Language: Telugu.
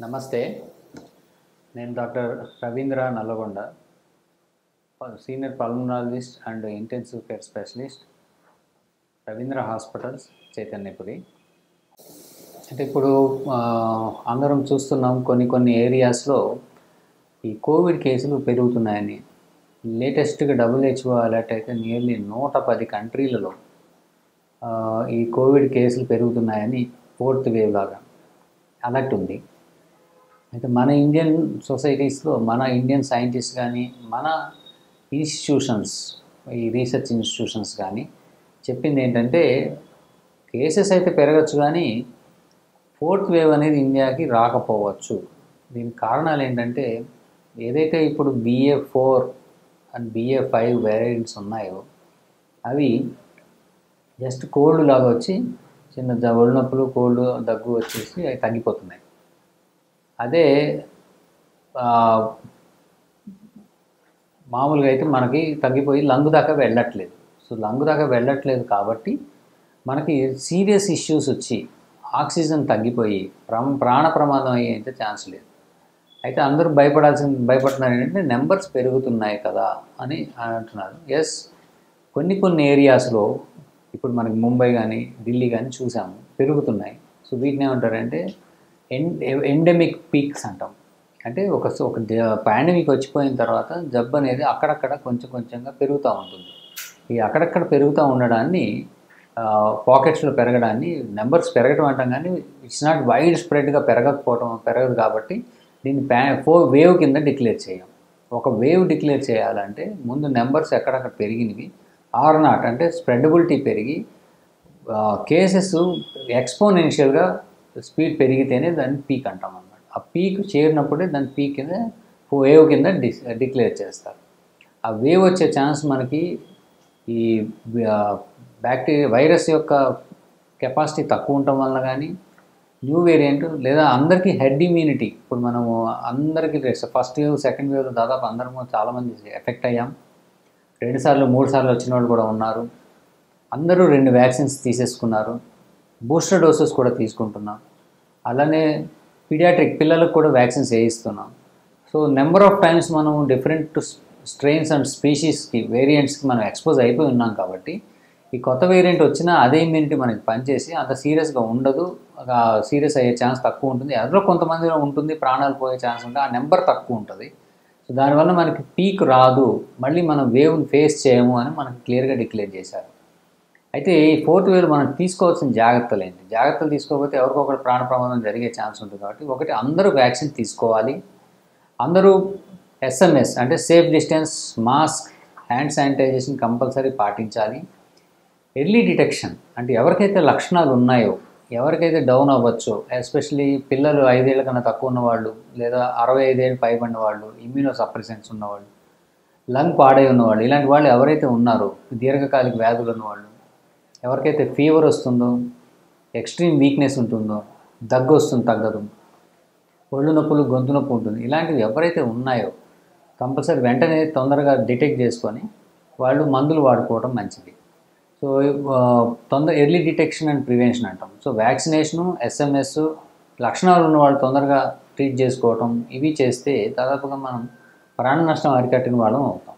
నమస్తే నేను doctor Ravindra Nalgonda senior pulmonologist and intensive care specialist Ravindra Hospitals Chaitanyapuri అంటే ఇప్పుడు ఆ, అందరం చూస్తున్నాం కొన్ని కొన్ని ఏరియాస్లో ఈ కోవిడ్ కేసులు పెరుగుతున్నాయని లేటెస్ట్గా డబ్ల్యూహెచ్ఓ అలర్ట్ అయితే నియర్లీ నూట పది కంట్రీలలో ఆ, ఈ కోవిడ్ కేసులు పెరుగుతున్నాయని ఫోర్త్ వేవ్ లాగా అలర్ట్ ఉంది అయితే మన ఇండియన్ సొసైటీస్లో మన ఇండియన్ సైంటిస్ట్ కానీ మన ఇన్స్టిట్యూషన్స్ ఈ రీసెర్చ్ ఇన్స్టిట్యూషన్స్ కానీ చెప్పింది ఏంటంటే కేసెస్ అయితే పెరగచ్చు కానీ ఫోర్త్ వేవ్ అనేది ఇండియాకి రాకపోవచ్చు దీనికి కారణాలు ఏంటంటే ఏదైతే ఇప్పుడు BA four and BA five variants ఉన్నాయో అవి జస్ట్ కోల్డ్ లాగా వచ్చి చిన్న జ- ఒళ్ళు నొప్పులు కోల్డ్ దగ్గు వచ్చేసి అవి తగ్గిపోతున్నాయి అదే ఆ, మామూలుగా అయితే మనకి తగ్గిపోయి లంగు దాకా వెళ్ళట్లేదు సో లంగు దాకా వెళ్ళట్లేదు కాబట్టి మనకి సీరియస్ ఇష్యూస్ వచ్చి ఆక్సిజన్ తగ్గిపోయి ప్రా ప్రాణ ప్రమాదం అయ్యే అయితే ఛాన్స్ లేదు అయితే అందరూ భయపడాల్సిన భయపడుతున్నారు ఏంటంటే నెంబర్స్ పెరుగుతున్నాయి కదా అని అంటున్నారు ఎస్ కొన్ని కొన్ని ఏరియాస్లో ఇప్పుడు మనకి ముంబై కానీ ఢిల్లీ కానీ చూసాము పెరుగుతున్నాయి సో వీటిని ఏమంటారంటే ఎన్ ఎండమిక్ పీక్స్ అంటాం అంటే ఒక ఒక పాండమిక్ వచ్చిపోయిన తర్వాత జబ్బు అనేది అక్కడక్కడ కొంచెం కొంచెంగా పెరుగుతూ ఉంటుంది ఈ అక్కడక్కడ పెరుగుతూ ఉండడాన్ని పాకెట్స్లో పెరగడాన్ని నెంబర్స్ పెరగడం అంటాం కానీ ఇట్స్ నాట్ వైడ్ స్ప్రెడ్గా పెరగకపోవడం పెరగదు కాబట్టి దీన్ని ప్యా ఫోర్ వేవ్ కింద డిక్లేర్ చేయం ఒక వేవ్ డిక్లేర్ చేయాలంటే ముందు నెంబర్స్ ఎక్కడక్కడ పెరిగినవి ఆర్ నాట్ అంటే స్ప్రెడబిలిటీ పెరిగి కేసెస్ ఎక్స్పోనెన్షియల్గా స్పీడ్ పెరిగితేనే దాన్ని పీక్ అంటాం అన్నమాట ఆ పీక్ చేరినప్పుడే దాని పీక్ కింద వేవ్ కింద డి డిక్లేర్ చేస్తారు ఆ వేవ్ వచ్చే ఛాన్స్ మనకి ఈ బ్యాక్టీరియా వైరస్ యొక్క కెపాసిటీ తక్కువ ఉండటం వల్ల కానీ న్యూ వేరియంట్ లేదా అందరికీ హెడ్ ఇమ్యూనిటీ ఇప్పుడు మనము అందరికీ ఫస్ట్ వేవ్ సెకండ్ వేవ్ దాదాపు అందరము చాలామంది ఎఫెక్ట్ అయ్యాం రెండు సార్లు మూడు సార్లు వచ్చిన వాళ్ళు కూడా ఉన్నారు అందరూ రెండు వ్యాక్సిన్స్ తీసేసుకున్నారు బూస్టర్ డోసెస్ కూడా తీసుకుంటున్నాం అలానే పీడియాట్రిక్ పిల్లలకు కూడా వ్యాక్సిన్స్ వేయిస్తున్నాం సో నెంబర్ ఆఫ్ టైమ్స్ మనం డిఫరెంట్ స్ట్రెయిన్స్ అండ్ స్పీషీస్కి వేరియంట్స్కి మనం ఎక్స్పోజ్ అయిపోయి ఉన్నాం కాబట్టి ఈ కొత్త వేరియంట్ వచ్చినా అదే ఇమ్యూనిటీ మనకి పనిచేసి అంత సీరియస్గా ఉండదు సీరియస్ అయ్యే ఛాన్స్ తక్కువ ఉంటుంది అందులో కొంతమందిలో ఉంటుంది ప్రాణాలు పోయే ఛాన్స్ ఉంటుంది ఆ నెంబర్ తక్కువ ఉంటుంది సో దానివల్ల మనకి పీక్ రాదు మళ్ళీ మనం వేవ్ని ఫేస్ చేయము అని మనకి క్లియర్గా డిక్లేర్ చేశారు అయితే ఈ ఫోర్త్ వేవ్ మనం తీసుకోవాల్సిన జాగ్రత్తలు ఏంటి జాగ్రత్తలు తీసుకోకపోతే ఎవరికొకరు ప్రాణ ప్రమాదం జరిగే ఛాన్స్ ఉంటుంది కాబట్టి ఒకటి అందరూ వ్యాక్సిన్ తీసుకోవాలి అందరూ ఎస్ఎంఎస్ అంటే safe distance mask hand sanitization compulsory పాటించాలి ఎర్లీ డిటెక్షన్ అంటే ఎవరికైతే లక్షణాలు ఉన్నాయో ఎవరికైతే డౌన్ అవ్వచ్చో ఎస్పెషలీ పిల్లలు ఐదేళ్ల కన్నా తక్కువ ఉన్నవాళ్ళు లేదా అరవై ఐదేళ్ళు పైబడిన వాళ్ళు ఇమ్యూనో సప్రెసెన్స్ ఉన్నవాళ్ళు లంగ్ పాడై ఉన్నవాళ్ళు ఇలాంటి వాళ్ళు ఎవరైతే ఉన్నారో దీర్ఘకాలిక వ్యాధులు ఉన్నవాళ్ళు ఎవరికైతే ఫీవర్ వస్తుందో ఎక్స్ట్రీమ్ వీక్నెస్ ఉంటుందో దగ్గు వస్తుంది తగ్గదు ఒళ్ళు నొప్పులు గొంతు నొప్పి ఉంటుంది ఇలాంటివి ఎవరైతే ఉన్నాయో కంపల్సరీ వెంటనే తొందరగా డిటెక్ట్ చేసుకొని వాళ్ళు మందులు వాడుకోవడం మంచిది సో ఆ, తొందర ఎర్లీ డిటెక్షన్ అండ్ ప్రివెన్షన్ అంటాం సో వ్యాక్సినేషను ఎస్ఎంఎస్ లక్షణాలు ఉన్న వాళ్ళు తొందరగా ట్రీట్ చేసుకోవటం ఇవి చేస్తే దాదాపుగా మనం ప్రాణ నష్టం అరికట్టిన వాళ్ళం అవుతాం